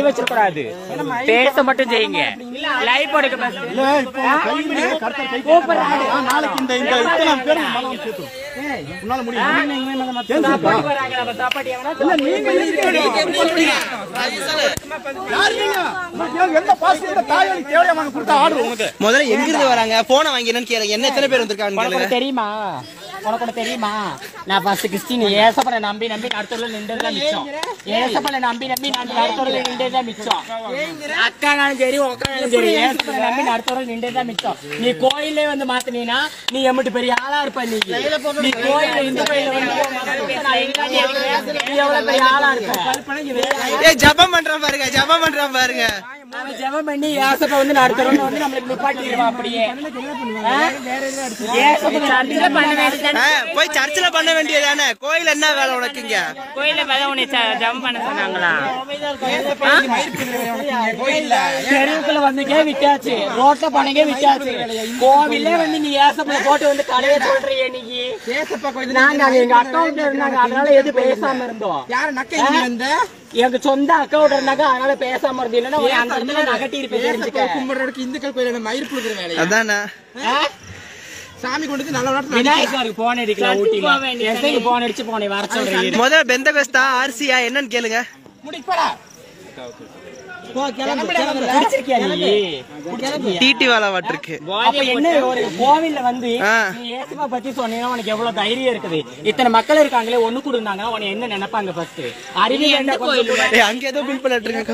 வச்சிடக்கூடாது பேச மட்டும் செய்யுங்க லைவ் எடுக்க இல்ல இப்போ கைவினை கர்த்தர் கை கூப்பிடுறாரு. ஆ, நாளைக்கு இந்த இந்த இத்தனை பேர் நம்ம மேல சேர்த்துரும். உன்னால முடியும் தெரிஞ்சுப்பா. இல்ல நீங்க இருக்கீங்க. யார் நீங்க? உங்களுக்கு எந்த பாசி எந்த தாயாளி தேவையா வாங்க கொடுத்தா ஆர்டர் உங்களுக்கு முதல்ல எங்க இருந்து வராங்க போன வாங்கி என்னன்னு கேளுங்க என்ன எத்தனை பேர் வந்திருக்காங்க உனக்கு ஒண்ணு தெரியுமா உனக்கு ஒண்ணு தெரியுமா நான் ஃபர்ஸ்ட் கிறிஸ்டின் ஏசப்பனை நம்பி நம்பி நடுத்தூர்ல நின்றதுதான் மிச்சம் ஏசப்பனை நம்பி நம்பி நான் நடுத்தூர்ல நின்றதுதான் மிச்சம் அக்கானாலும் சரி உக்கானாலும் சரி ஏசப்பனை நம்பி நடுத்தூர்ல நின்றதுதான் மிச்சம் நீ கோயிலே வந்து மாத்தினீனா நீ எம்பிட்டு பெரிய ஆளா இருப்ப நீ நீ கோயில இந்து கோயில வந்து நான் எங்காண்டி இருக்கிறேன், நீ எவ்வளவு பெரிய ஆளா இருப்ப ஏய் ஜபம் பண்றான் பாருங்க ஜபம் பண்றான் பாருங்க அவன் ஜெபம் பண்ணி ஏசப்ப வந்து நடுத்தூர்ல வந்து நம்மளுக்கு நிப்பாட்டிடுவான் அப்படியே ஆ? ஏசப்பனை நடுத்தூர்ல பண்ண வேண்டியது ஆ, போய் சர்ச்சில் பண்ண வேண்டியதானே கோயில் என்ன வேலை உனக்கு இங்க கோயில பல உன்னை ஜம் பண்ண சொன்னாங்களா தெருவுக்குள்ள வந்துக்கே விட்டாச்சு ரோட்ல பணங்கே விட்டாச்சு கோவிலே வந்து நீ ஏசப்பல போட்டு வந்து கடையை சொல்றியே இன்னைக்கு நாங்க அது எங்க அக்கௌண்ட்ல இருந்தாங்க அதனால எது பேசாம இருந்தோம் யாரு நக்கை இங்க வந்த எங்க சொந்த அக்கௌண்ட் இருந்தாங்க அதனால பேசாம இருந்தோம் இல்லைன்னா உன்னை அந்த இடத்துல நகட்டி இருப்பேன் தெரிஞ்சுக்க கும்பிடுறதுக்கு இந்துக்கள் கோயில நம்ம மயிர் புழுக்கிற வேலையா அதானே ஆ? சாமி கொண்டு வந்து நல்ல நாட்டு விநாயகருக்கு போன் அடிக்கலாம் ஊட்டில எஸ்ஐக்கு போன் அடிச்சு போனை வர சொல்றீங்க முதல்ல பெந்தகஸ்தா ஆர்சியா என்னன்னு கேளுங்க முடிப்படா போ கிளம்பு கிளம்பு குடிச்சிருக்கியா நீ டிடி வாலாவாட்டு இருக்கு அப்ப என்ன ஒரு கோவில்ல வந்து ஆ. நீ இயேசுவை பத்தி சொன்னீங்கன்னா உனக்கு எவ்வளவு தைரியம் இருக்குது இத்தனை மக்கள் இருக்காங்களே ஒண்ணு கொடுந்தாங்கன்னா உன்னை என்ன நினைப்பாங்க ஃபர்ஸ்ட் அறிவு என்ன கோயில் ஏய், அங்க ஏதோ பில் பண்ணிட்டு இருக்க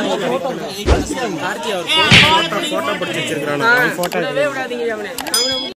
போட்டோ பிடிச்சி வச்சிருக்காங்க